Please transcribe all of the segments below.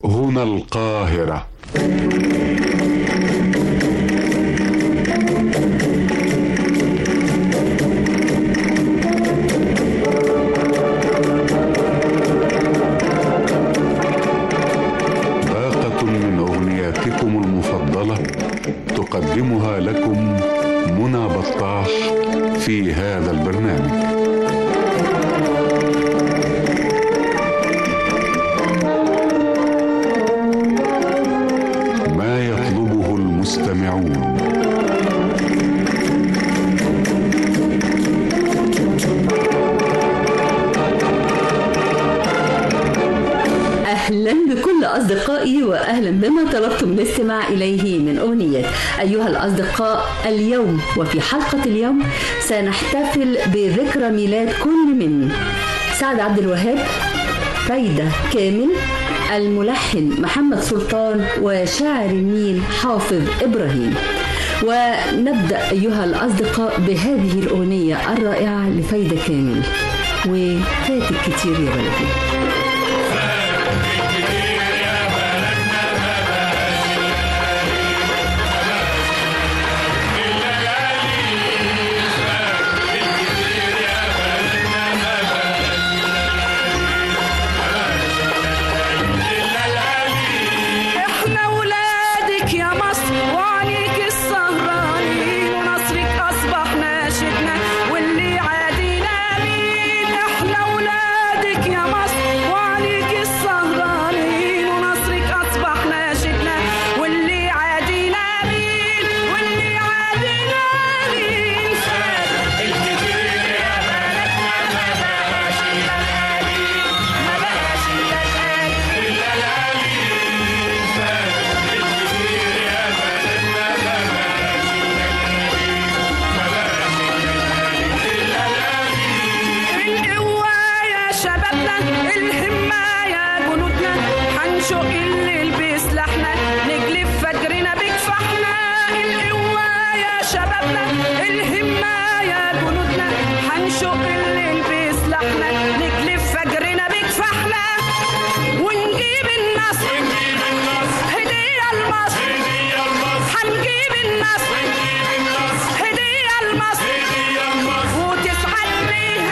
هنا القاهرة باقة من أغنياتكم المفضلة تقدمها لكم منى بطاح في هذا البرنامج ما يطلبه المستمعون أهلا بكل أصدقائي وأهلا بما طلبتم الاستماع إليه من أغنية أيها الأصدقاء اليوم وفي حلقة اليوم سنحتفل بذكرى ميلاد كل من سعد عبد الوهاب فايدة كامل الملحن محمد سلطان وشاعر النيل حافظ إبراهيم ونبدأ أيها الأصدقاء بهذه الأغنية الرائعة لفايدة كامل وفاتك كتير يا بلدي احنا ولادك يا مصر وعليك السهرانين ونصرك اصبح ناشدنا واللي عادينا مين احنا ولادك يا مصر وعليك السهرانين ونصرك اصبح ناشدنا واللي عادينا مين واللي عادينا مين الكبير يا بلدنا ما بلاش الليالي ما بلاش الليالي القوة يا شبابنا الهمة يا جنودنا هنشق الليل بسلاحنا نجلب فجرنا بكفاحنا القوة يا شبابنا الهمة يا جنودنا هنشق الليل بسلاحنا نجلب فجرنا بكفاحنا ونجيب النصر ونجيب النصر هدية لمصر هدية لمصر هنجيب النصر ونجيب النصر هدية لمصر هدية لمصر وتسعد بيه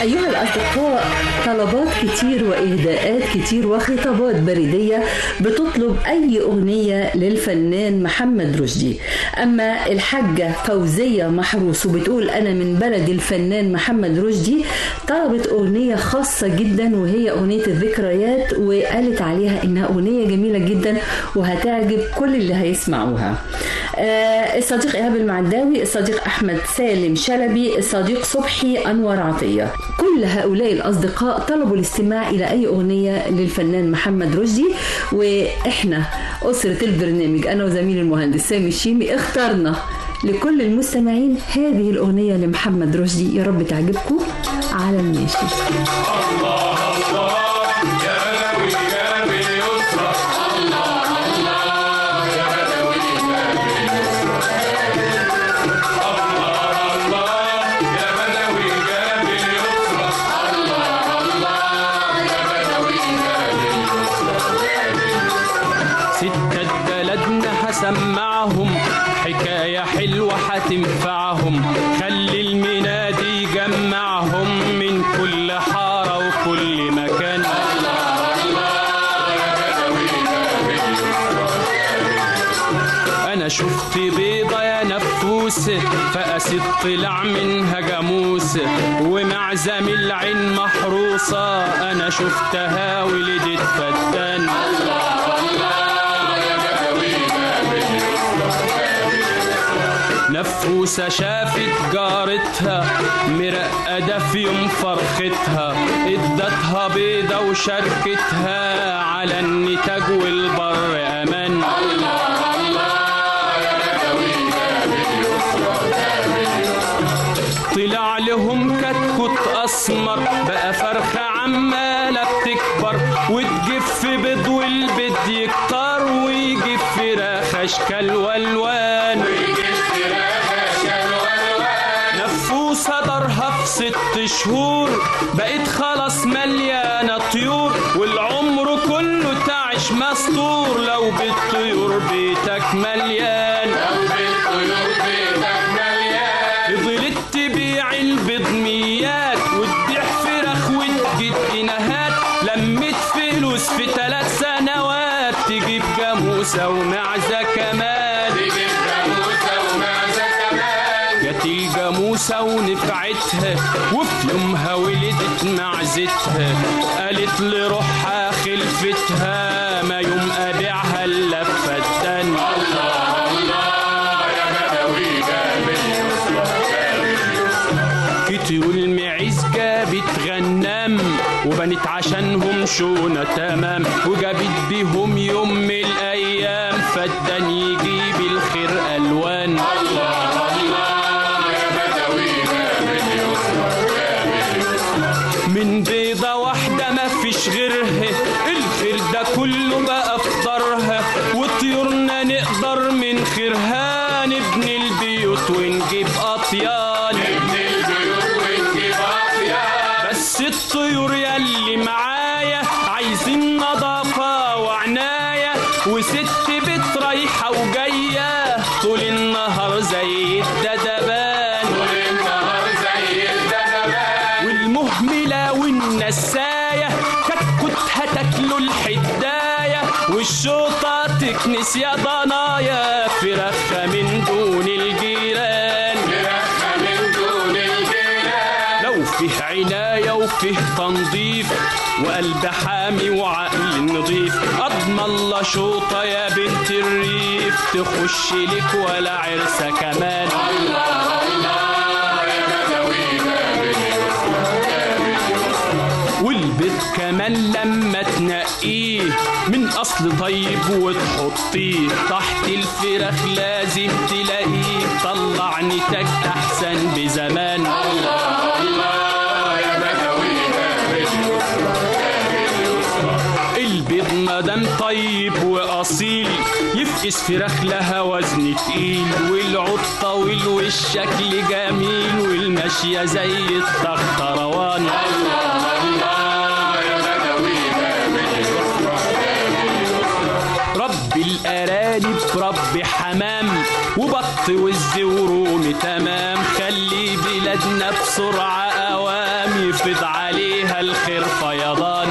أيها الأصدقاء طلبات كتير وإهداءات كتير وخطابات بريدية بتطلب أي أغنية للفنان محمد رشدي أما الحاجة فوزية محروس وبتقول أنا من بلد الفنان محمد رشدي طلبت أغنية خاصة جدا وهي أغنية الذكريات وقالت عليها إنها أغنية جميلة جدا وهتعجب كل اللي هيسمعوها آه، الصديق إيهاب المعداوي الصديق أحمد سالم شلبي الصديق صبحي أنور عطية كل هؤلاء الأصدقاء طلبوا الاستماع إلى أي أغنية للفنان محمد رشدي وإحنا أسرة البرنامج أنا وزميلي المهندس سامي الشيمي اخترنا لكل المستمعين هذه الأغنية لمحمد رشدي يا رب تعجبكم على الماشي ستة بلدنا هسمعهم حكاية حلوة هتنفعهم خلي المنادي يجمعهم من كل حارة وكل مكان أنا شفت بيضة يا نفوس فقست طلع منها جاموس ومعزم العين محروسة أنا شفتها ولدت فتان نفوسة شافت جارتها مرقدة في يوم فرختها ادتها بيضة وشاركتها على النتاج والبر أمان طلع لهم كتكوت اسمر بقى فرخه عماله بتكبر وتجف بيض والبيض يكتر ويجي فراخ اشكال والوان نفوسة دارها في ست شهور بقت خلاص مليانة طيور والعمر كله تعش مستور لو بالطيور بيتك مليان فضلت تبيع البيض ميات وتبيع فراخ وتجيب جنيهات لمت فلوس في ثلاث سنوات تجيب جاموسة ومعزة كمان جت الجاموسة ونفعتها وفي يومها ولدت معزتها قالت لروحها خلفتها ما يوم أبيعها إلا بفتان كتير المعيز جابت غنام وبنت عشانهم شونة تمام وجابت بيهم يوم من الأيام فدان يجيب الخير ألوان من بيضة واحدة ما فيش غيرها الخير ده كله بقى في دارها وطيورنا نقدر من خيرها نبني البيوت ونجيب أطيان بس الطيور يلي معايا عايزين نظافة وعناية وست بيت رايحة وجاية طول النهار زي الدبان والمهملة والنساية كتكوتها تاكلوا الحداية والشوطة تكنس يا ضنايا فرخة من دون الجيران لو فيه عناية وفيه تنظيف وقلب حامي وعقل نظيف أضمن الله شوطة يا بنت الريف تخش لك ولا عرسة كمان والبيت كمان لما تنقيه من اصل طيب وتحطيه تحت الفراخ لازم تلاقيه طلع نتاج احسن بزمان البيض مادام طيب واصيل يفقس فراخ لها وزن تقيل والعود طويل والشكل جميل والماشيه زي الطختروان رب الارانب رب حمام وبط والزورون تمام خلي بلادنا بسرعه اوام ويفيض عليها الخير فيضان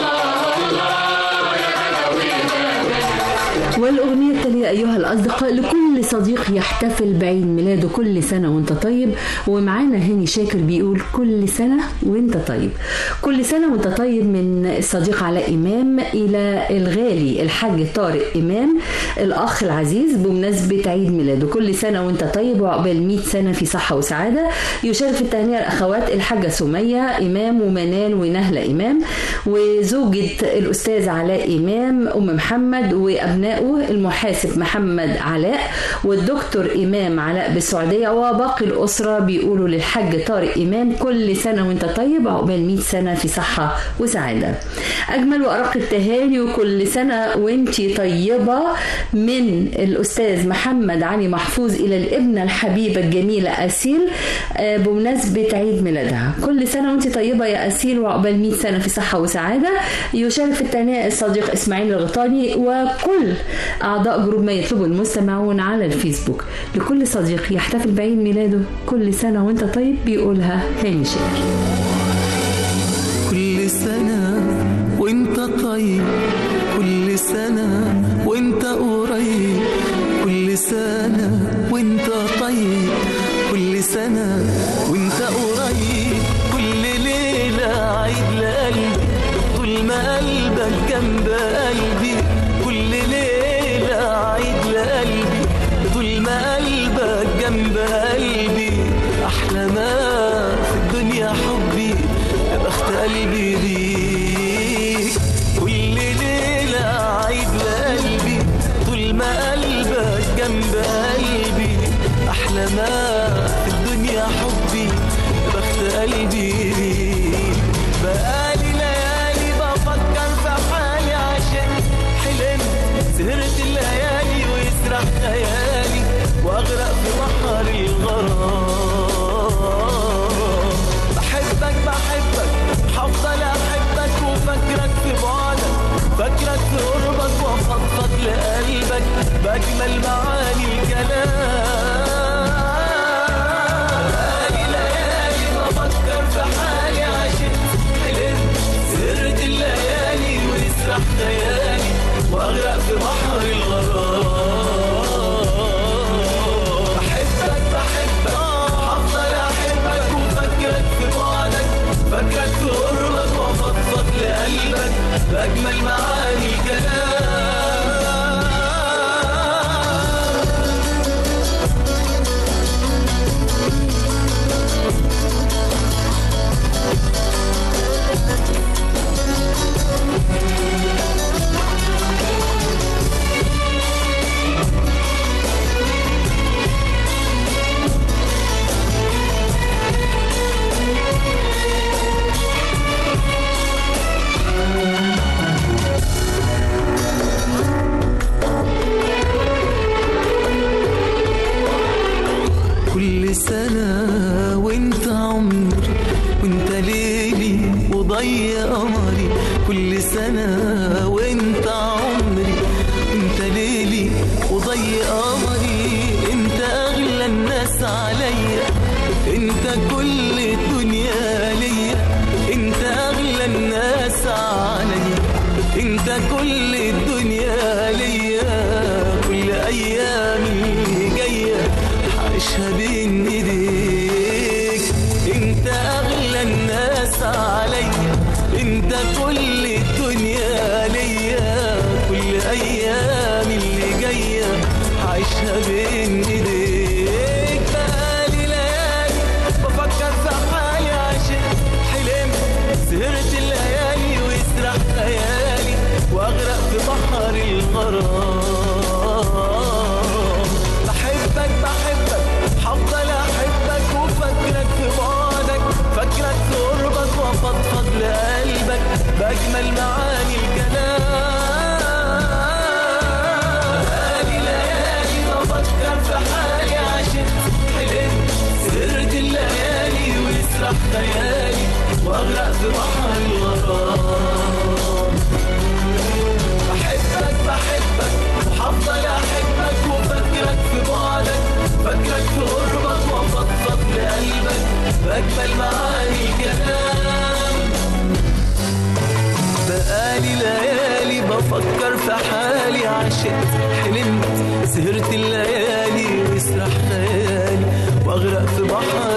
والأغنية التالية أيها الأصدقاء لكل صديق يحتفل بعيد ميلاده كل سنة وأنت طيب ومعانا هاني شاكر بيقول كل سنة وأنت طيب كل سنة وأنت طيب من الصديق علاء إمام إلى الغالي الحاج طارق إمام الأخ العزيز بمناسبة عيد ميلاده كل سنة وأنت طيب وعقبال 100 سنة في صحة وسعادة يشارك في التهنئة الأخوات الحاجة سمية إمام ومنال ونهلة إمام وزوجة الأستاذ علاء إمام أم محمد وأبنائه المحاسب محمد علاء والدكتور إمام علاء بالسعودية وباقي الأسرة بيقولوا للحاج طارق إمام كل سنة وأنت طيب عقبال 100 سنة في صحة وسعادة أجمل وأرق التهاني وكل سنة وأنت طيبة من الأستاذ محمد علي محفوظ إلى الابنة الحبيبة الجميلة أسيل آه، بمناسبة عيد ميلادها كل سنة وأنت طيبة يا أسيل وعقبال 100 سنة في صحة وسعادة يشارك في التهنئة الصديق إسماعيل الغطاني وكل أعضاء جروب ما يطلبه المستمعون على الفيسبوك لكل صديق يحتفل بعيد ميلاده كل سنة وأنت طيب بيقولها هاني شاكر كل سنة وانت طيب كل سنة وانت قريب كل سنة وانت طيب كل سنة وانت قريب كل ليلة عيد لقلبي طول ما قلبك جنب قلبي كل ليلة عيد لقلبي طول ما قلبك جنب قلبي أحلى ما في الدنيا حبي يا بخت قلبي بيك كل ليلة عيد لقلبي طول ما قلبك جنب قلبي أحلى ما في الدنيا حبي يا بخت قلبي بيك بقالي ليالي بفكر في حالي عشان حلمت سهرت الليالي ويسرح خيالي واغرق في بحر الغرام بحبك بحبك هفضل احبك وفكرك في بعدك فكرك في قربك وافضفض لقلبك باجمل معاني الكلام بقالي ليالي بفكر في حالي عشان حلمت سهرت الليالي ويسرح خيالي واغرق في بحر الغرام بحبك بحبك هفضل احبك وفكرك في بعدك فكرك في قربك وافضفض لقلبك باجمل معاني الكلام كل سنة وانت عمري وانت ليلي وضي قمري كل سنة وانت عمري وانت ليلي وضي قمري انت اغلى الناس عليا انت كل الدنيا ليا انت اغلى الناس عليا انت كل الدنيا ليا كل ايامي جايه عايشها بين ايديك انت اغلى الناس عليا انت كل الدنيا ليا كل ايام اللي جايه عايشها بين ايديك بقالي ليالي بفكر في حالي عشان حلمت سهرت الليالي ويسرح خيالي واغرق في بحر الغرام بحبك بحبك هفضل احبك وفكرك في بعدك فكرك في قربك وافضفض لقلبك باجمل معاني الكلام بقالي ليالي بفكر في حالي عشان حلمت سهرت الليالي ويسرح خيالي واغرق في بحر الغرام بحبك بحبك وهفضل احبك وفكرك في بعدك فكرك في قربك وافضفض لقلبك باجمل معاني الكلام بفكر في حالي عشقت حلمت سهرت الليالي ويسرح خيالي واغرق في بحر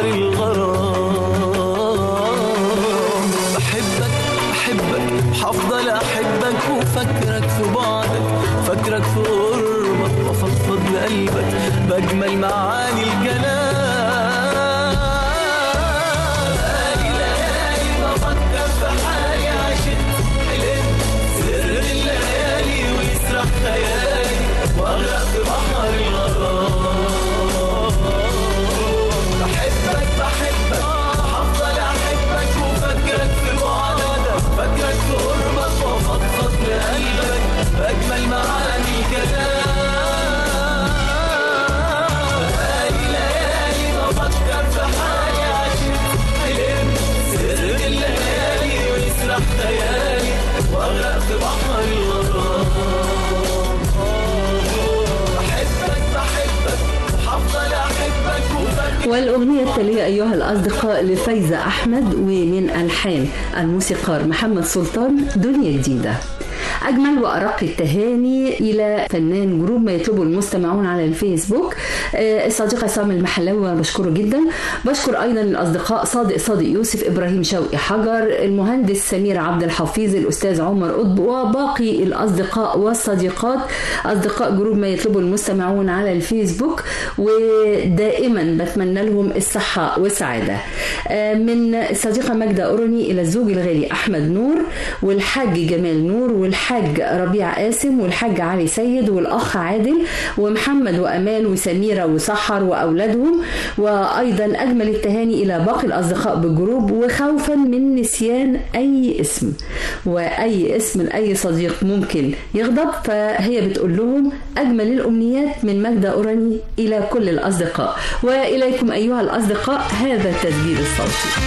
الغرام بحبك بحبك وحفضل احبك وفكرك في بعدك فكرك في قربك وافضفض لقلبك باجمل معاني الكلام بقالي ليالي بفكر في حالي عشقت حلمت سر الليالي ويسرح خيالي واغرق في بحر الغرام بحبك بحبك هفضل احبك وفكرك في بعدك فكرك في قربك وافضفض لقلبك باجمل معاني الكلام بقالي ليالي بفكر في حالي عشقت حلمت سر الليالي ويسرح خيالي واغرق في بحر الغرام بحبك بحبك وهفضل احبك وفكرك والأغنية التالية أيها الأصدقاء لفايزة أحمد ومن ألحان الموسيقار محمد سلطان دنيا جديدة أجمل وأرق التهاني إلى فنان جروب ما يطلبه المستمعون على الفيسبوك آه، الصديق عصام المحلاوي بشكره جدا بشكر أيضا الأصدقاء صادق صادق يوسف إبراهيم شوقي حجر المهندس سمير عبد الحفيظ الأستاذ عمر قطب وباقي الأصدقاء والصديقات أصدقاء جروب ما يطلبه المستمعون على الفيسبوك ودائما بتمنى لهم الصحة والسعادة آه، من الصديقة ماجدة أورني إلى الزوج الغالي أحمد نور والحاج جمال نور والحاج ربيع قاسم والحاج علي سيد والأخ عادل ومحمد وأمال وسميرة وسحر وأولادهم وأيضا أجمل التهاني إلى باقي الأصدقاء بالجروب وخوفا من نسيان أي اسم وأي اسم لأي صديق ممكن يغضب فهي بتقول لهم أجمل الأمنيات من ماجدة أوراني إلى كل الأصدقاء وإليكم أيها الأصدقاء هذا التسجيل الصوتي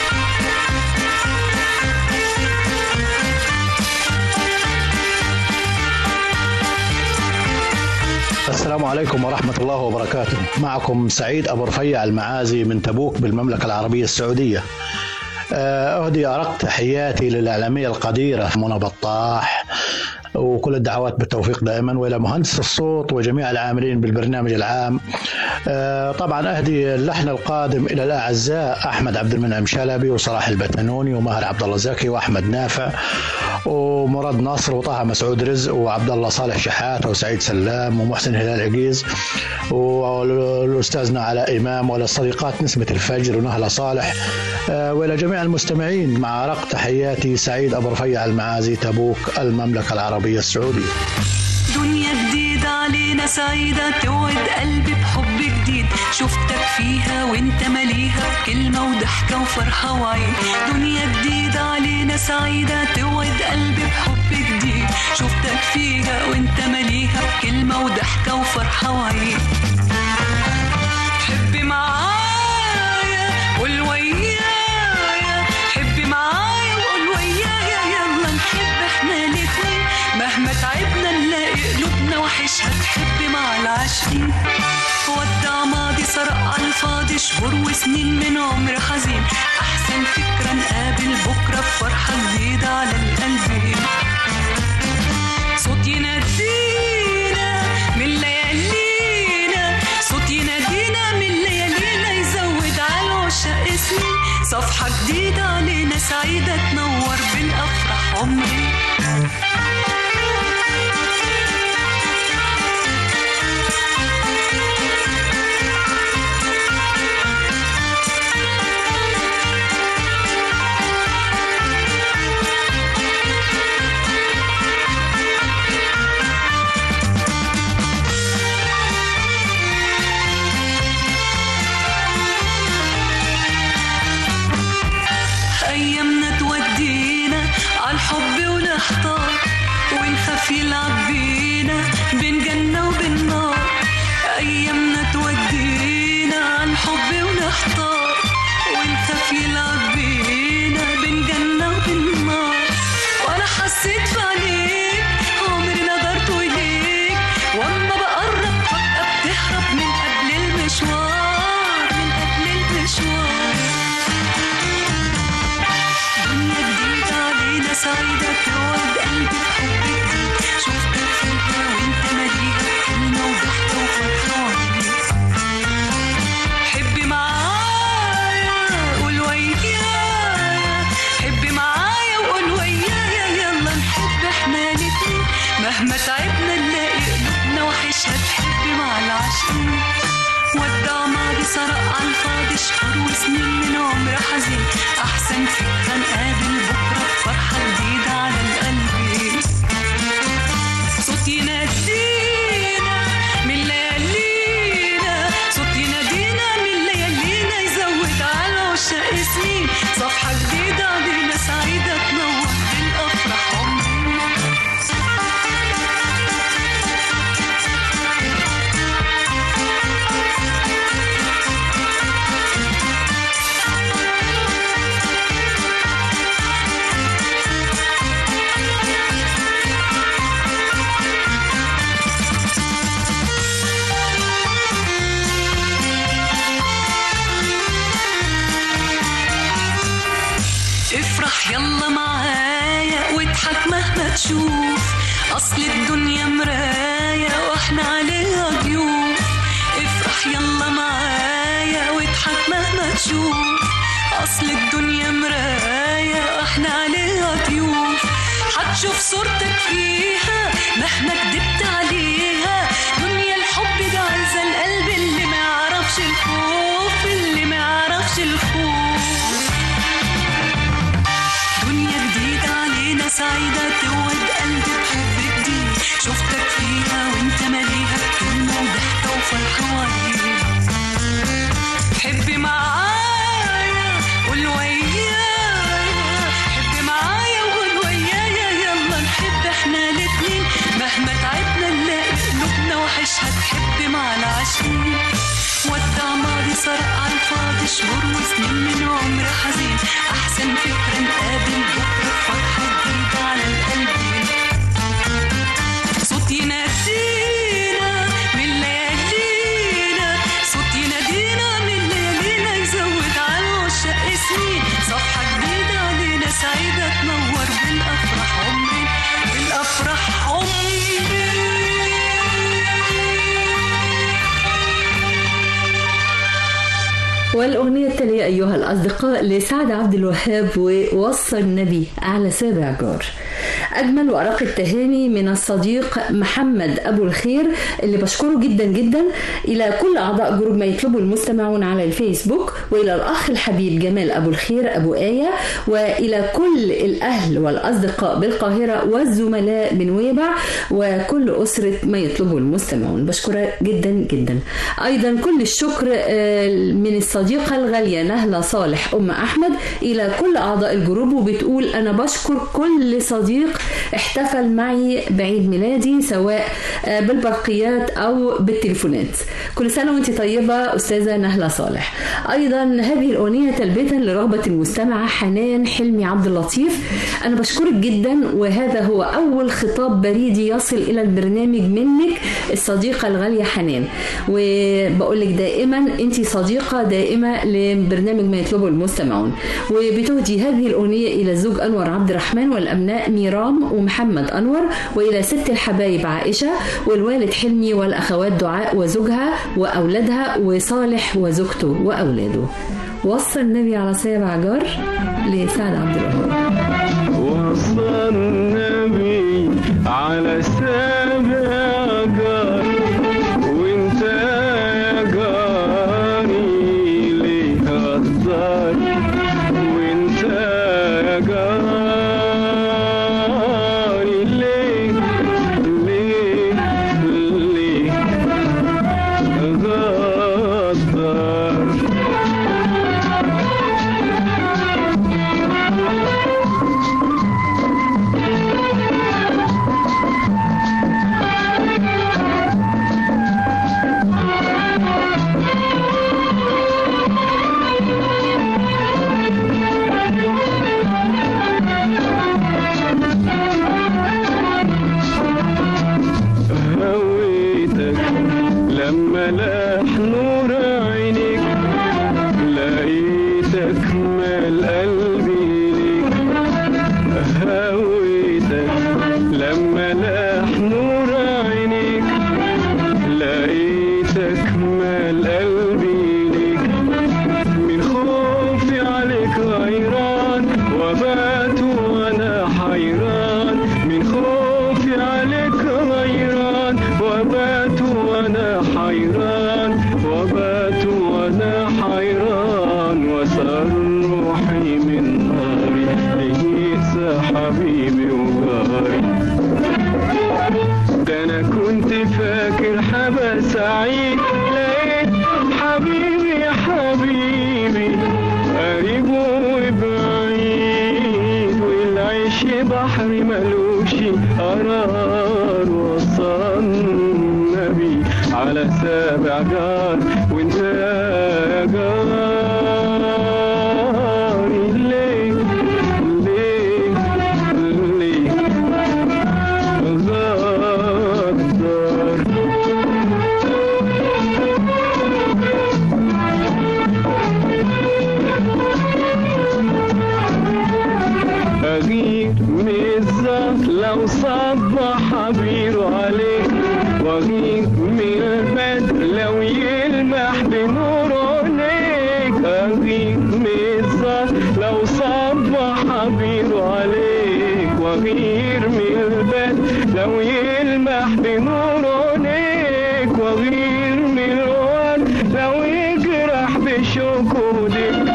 السلام عليكم ورحمة الله وبركاته معكم سعيد أبو رفيع المعازي من تبوك بالمملكة العربية السعودية آه، أهدي أرق تحياتي للإعلامية القديرة منى بطاح وكل الدعوات بالتوفيق دائما والى مهندس الصوت وجميع العاملين بالبرنامج العام. آه، طبعا اهدي اللحن القادم الى الاعزاء احمد عبد المنعم شلبي وصلاح البتنوني وماهر عبد الله زكي واحمد نافع ومراد ناصر وطه مسعود رزق وعبد الله صالح شحات وسعيد سلام ومحسن هلال عقيز والاستاذنا علاء امام وللصديقات نسمه الفجر ونهله صالح آه، والى جميع المستمعين مع رق تحياتي سعيد ابو رفيع المعازي تبوك المملكه العربيه السعوديه. دنيا جديدة علينا سعيدة توعد قلبي بحب جديد شفتك فيها وانت مليها بكلمة وضحكة وفرحة وعيد دنيا جديدة علينا سعيدة توعد قلبي بحب جديد شفتك فيها وانت مليها بكلمة وضحكة وفرحة وعيد حبي معايا قول ويايا حبي معايا وقول ويايا يلا نحب احنا الاتنين مهما تعبنا نلاقي قلوبنا وحشها تحب مع العاشقين ودع ماضي سرق على الفاضي شهور وسنين من عمر حزين احسن فكرة نقابل بكرة بفرحة جديدة على القلبين صوت ينادينا من ليالينا صوت ينادينا من ليالينا يزود على العشاق سنين صفحة جديدة علينا سعيدة تنور بالأفراح عمري أيامنا تودينا عالحب ونحتار ونخاف يلعب بينا بين جنة وبين نار أيامنا تودينا عالحب ونحتار ونخاف يلعب بينا بين جنة وبين نار وأنا حسيت في عينيك عمري نظرت إليك وأما بقرب فجأة بتهرب من قبل المشوار من قبل المشوار دنيا جديدة علينا سعيدة توعد قلبي بحب جديد عاشقين ودع ماضي سرق على الفاضي شهور وسنين من عمر حزين أحسن فكرة نقابل بكرة بفرحة جديدة على القلب صوت ينادينا من ليالينا صوت ينادينا من ليالينا يزود على عشاق سنين صفحة جديدة علينا سعيدة تنور بالأفراح عمرنا افرح يلا معايا واضحك مهما تشوف اصل الدنيا مراية واحنا عليها ضيوف افرح يلا معايا واضحك مهما تشوف اصل الدنيا مراية واحنا عليها ضيوف هتشوف صورتك فيها مهما كدبت عليها دنيا الحب ده عايزة القلب اللي ما يعرفش الخوف اللي ما يعرفش الخوف دنيا جديدة علينا سعيدة توعد قلبي بحب جديد شفتك فيها وانت مليها بكلمة وضحكة وفرحة وعيد حبي معايا قول ويايا حبي معايا وقول ويايا يلا نحب احنا الاتنين مهما تعبنا نلاقي قلوبنا وحشها تحب مع العاشقين ودع ماضي سرق على الفاضي شهور وسنين من عمر حزين احسن فكرة نقابل بكرة بفرحة جديدة على القلبين صوت ينادينا من ليالينا صوت ينادينا من ليالينا يزود على العشاق سنين صفحة جديدة علينا سعيدة تنور بالأفراح عمري بالأفراح عمري والأغنية التالية أيها الأصدقاء لسعد عبد الوهاب ووصى النبي على سابع جار أجمل وأرق التهاني من الصديق محمد أبو الخير اللي بشكره جدا جدا إلى كل أعضاء جروب ما يطلبه المستمعون على الفيسبوك وإلى الأخ الحبيب جمال أبو الخير أبو آية وإلى كل الأهل والأصدقاء بالقاهرة والزملاء من ويبع وكل أسرة ما يطلبه المستمعون بشكرها جدا جدا أيضا كل الشكر آه، من الصديقة الغالية نهلة صالح أم أحمد إلى كل أعضاء الجروب وبتقول أنا بشكر كل صديق احتفل معي بعيد ميلادي سواء آه، بالبرقيات أو بالتليفونات كل سنة وانت طيبة أستاذة نهلة صالح أيضا هذه الأغنية تلبية لرغبة المستمعة حنان حلمي عبد اللطيف أنا بشكرك جدا وهذا هو أول خطاب بريدي يصل إلى البرنامج منك الصديقة الغالية حنان وبقول لك دائما أنت صديقة دائمة لبرنامج ما يطلبه المستمعون وبتهدي هذه الأغنية إلى الزوج أنور عبد الرحمن والأبناء ميرام ومحمد أنور وإلى ست الحبايب عائشة والوالد حلمي والأخوات دعاء وزوجها وأولادها وصالح وزوجته وأولاده وصى النبي على سابع جار لسعد عبد الوهاب وصى النبي على سابع جار وانت يا جاري ليه الدار وانت يا جاري ليه ليه ليه غدار هويتك لما لاح نور عينيك لقيتك مال قلبي ليك هويتك لما لاح نور عينيك لقيتك مال قلبي ليك من خوفي عليك غيران وبات وانا حيران من خوفي عليك غيران وبات وانا حيران ملوش بحر ملوش قرار وصى النبي على سابع جار وانت يا جاري ليه ليه ليه غدار أغير من الزهر لو صبح عبيره عليك وأغير من البدر لو يلمح بنور عينيك أغير من الزهر لو صبح عبيره عليك وأغير من البدر لو يلمح بنور عينيك وأغير من الورد لو يجرح بشوكودك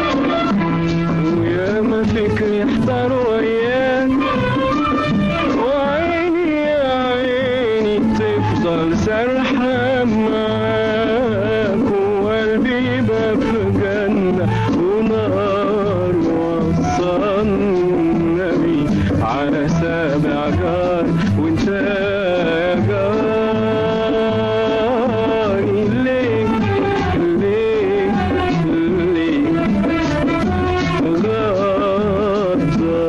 ويا ما فكري يحضر وياك وعيني يا عيني تفضل سرحان معاك وقلبي يبقى في جنة ونار وصى النبي على سابع جار وانت يا جاري ليه ليه ليه غدار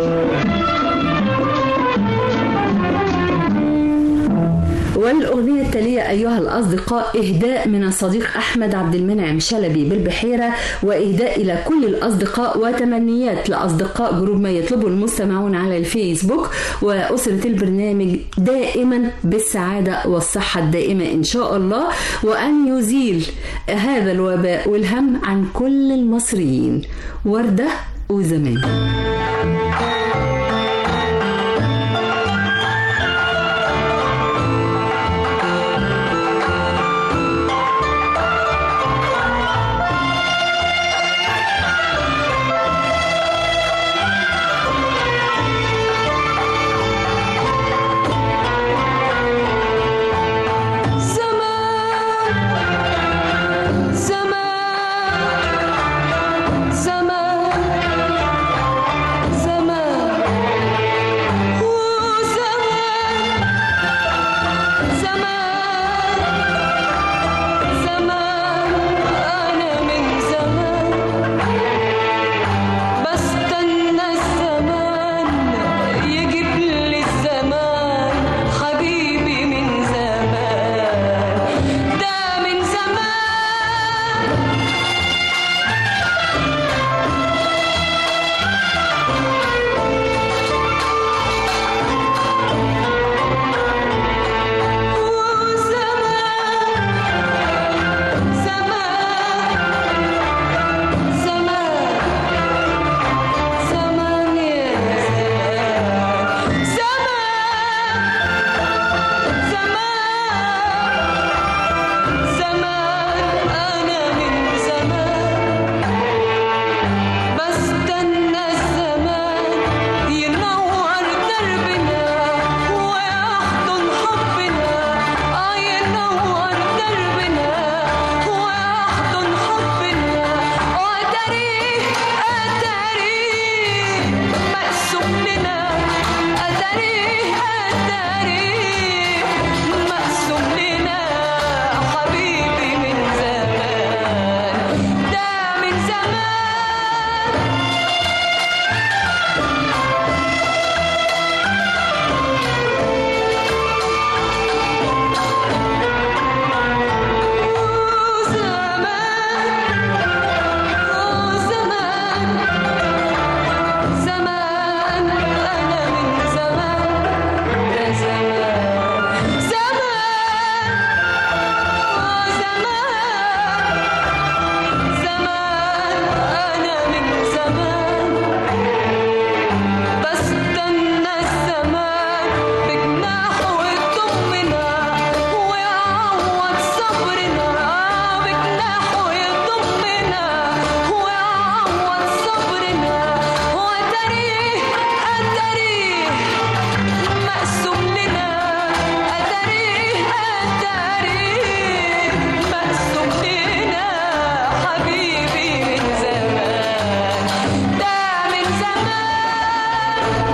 والأغنية التالية أيها الأصدقاء إهداء من الصديق أحمد عبد المنعم شلبي بالبحيرة وإهداء إلى كل الأصدقاء وتمنيات لأصدقاء جروب ما يطلبه المستمعون على الفيسبوك وأسرة البرنامج دائما بالسعادة والصحة الدائمة إن شاء الله وأن يزيل هذا الوباء والهم عن كل المصريين وردة وزمان زمان زمان زمان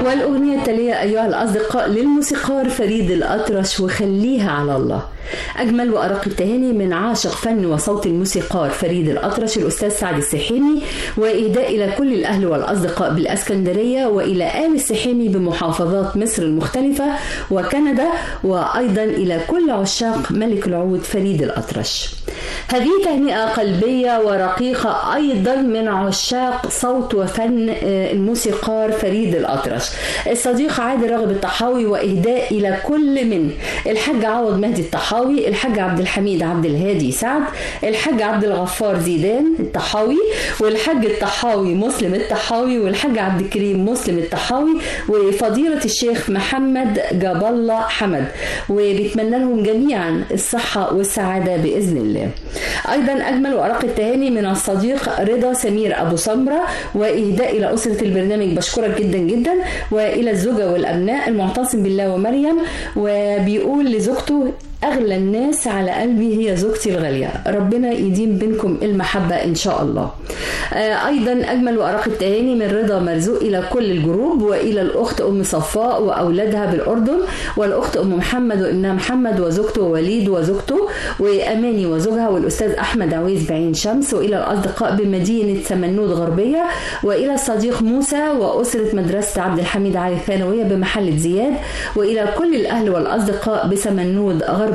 والأغنية التالية أيها الأصدقاء للموسيقار فريد الأطرش وخليها على الله أجمل وأرق التهاني من عاشق فن وصوت الموسيقار فريد الأطرش الأستاذ سعد السحيمي وإهداء إلى كل الأهل والأصدقاء بالأسكندرية وإلى آل السحيمي بمحافظات مصر المختلفة وكندا وأيضا إلى كل عشاق ملك العود فريد الأطرش هذه تهنئة قلبية ورقيقة أيضا من عشاق صوت وفن آه، الموسيقار فريد الأطرش الصديق عادل راغب الطحاوي وإهداء إلى كل من الحاج عوض مهدي الطحاوي الحاج عبد الحميد عبد الهادي سعد الحاج عبد الغفار زيدان الطحاوي والحاج الطحاوي مسلم الطحاوي والحاج عبد الكريم مسلم الطحاوي وفضيلة الشيخ محمد جاب الله حمد وبيتمنى لهم جميعا الصحة والسعادة بإذن الله أيضا أجمل وأرق التهاني من الصديق رضا سمير أبو سمرة وإهداء إلى أسرة البرنامج بشكرك جدا جدا وإلى الزوجة والأبناء المعتصم بالله ومريم وبيقول لزوجته أغلى الناس على قلبي هي زوجتي الغالية ربنا يديم بينكم المحبة إن شاء الله آه، أيضا أجمل وأرق التهاني من رضا مرزوق إلى كل الجروب وإلى الأخت أم صفاء وأولادها بالأردن والأخت أم محمد وابنها محمد وزوجته ووليد وزوجته وأماني وزوجها والأستاذ أحمد عويز بعين شمس وإلى الأصدقاء بمدينة سمنود غربية وإلى الصديق موسى وأسرة مدرسة عبد الحميد علي الثانوية بمحلة زياد وإلى كل الأهل والأصدقاء بسمنود غربية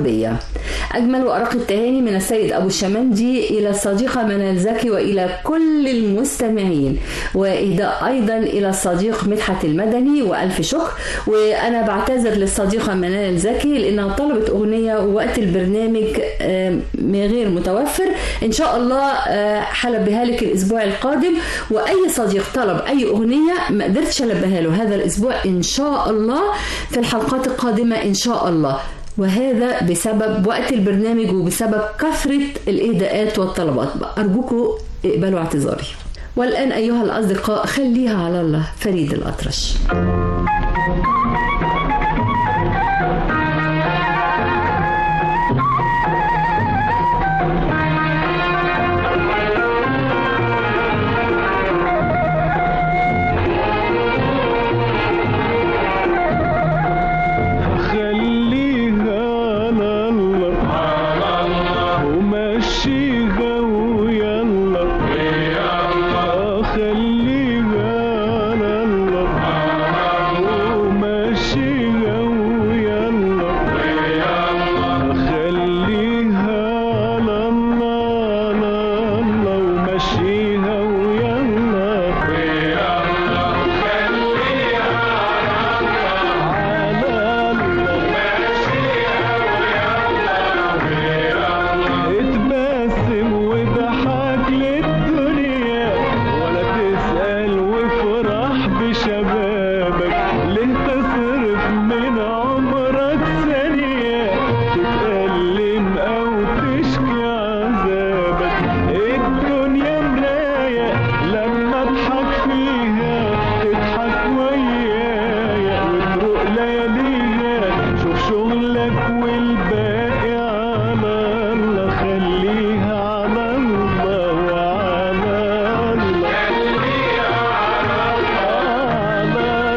أجمل وأرق التهاني من السيد أبو الشمندي إلى الصديقة منال زكي وإلى كل المستمعين وإهداء أيضا إلى الصديق مدحت المدني وألف شكر وأنا بعتذر للصديقة منال زكي لأنها طلبت أغنية ووقت البرنامج آه، غير متوفر إن شاء الله آه، هلبيها لك الأسبوع القادم وأي صديق طلب أي أغنية ما قدرتش ألبيها له هذا الأسبوع إن شاء الله في الحلقات القادمة إن شاء الله وهذا بسبب وقت البرنامج وبسبب كثرة الإهداءات والطلبات أرجوكم اقبلوا اعتذاري والآن أيها الأصدقاء خليها على الله فريد الأطرش خليها على الله ومشيها ويلا خليها على الله ومشيها ويلا خليها على الله على الله ومشيها ويلا اتبسم وضحك للدنيا ولا تسأل وافرح بشبابك ليه تصرف من عمرك ثانية تتألم أو تشكي عذابك الدنيا مراية لما اضحك فيها تضحك ويايا وتروق لياليها شوف شغلك والباقي على الله خليها على الله وعلى الله خليها على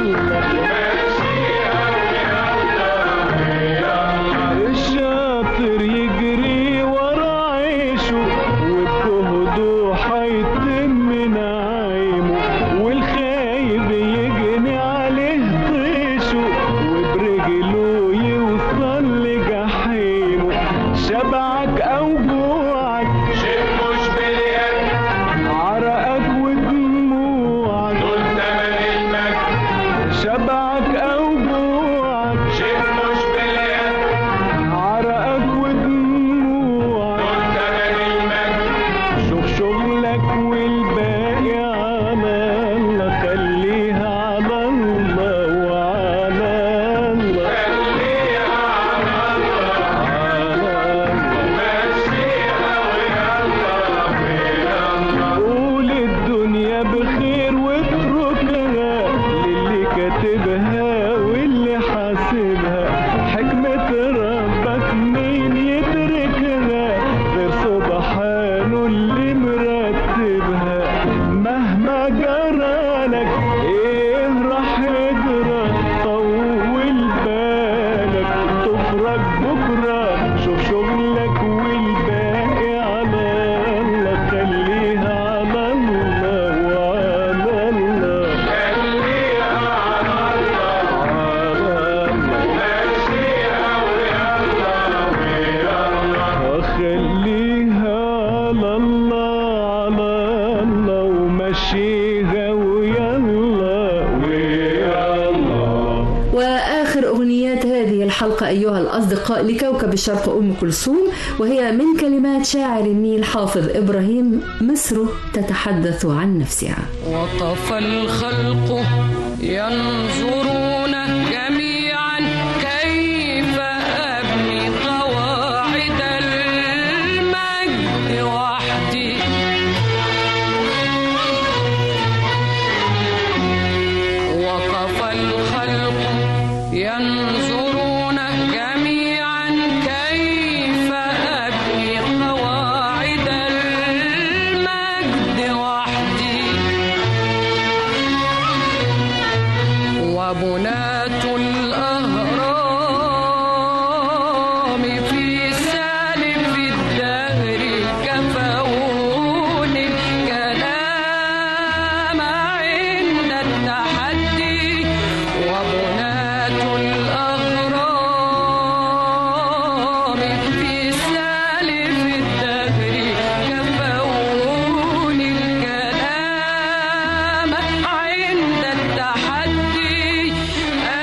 الله الشاطر يجري ورا عيشه وبجهده حيتم نعيمه والخايب يجني عليه طيشه وبرجله يوصل لجحيمه شبعك او جوعك شيء مش باليد عرقك ودموعك دول تمن المجد شبعك او جوعك شيء مش باليد عرقك ودموعك دول تمن المجد شوف شغلك والباقي على الله خليها على الله وعلى الله خليها على الله قول الدنيا بخير واتركها للي كاتبها واللي حاسبها حكمة ربك مين يدركها غير سبحانه اللي مرتبها مهما جرالك ايه راح يجرى الحلقة أيها الأصدقاء لكوكب الشرق أم كلثوم وهي من كلمات شاعر النيل حافظ إبراهيم مصر تتحدث عن نفسها وقف الخلق ينظرون جميعا كيف أبني قواعد المجد وحدي وقف الخلق ينظرون جميعا كيف أبني قواعد المجد وحدي وبنات الأهرام في سالف الدهر كفوني الكلام عند التحدي وبنات الأهرام في سالف الدهر كفوني الكلام عند التحدي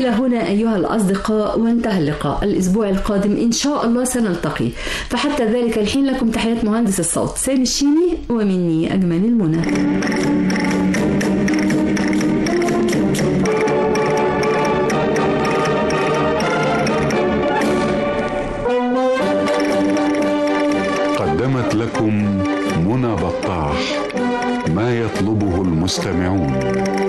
إلى هنا أيها الأصدقاء وانتهى اللقاء الأسبوع القادم إن شاء الله سنلتقي فحتى ذلك الحين لكم تحيات مهندس الصوت سامي الشيني ومني أجمل المنى قدمت لكم منى بطاح ما يطلبه المستمعون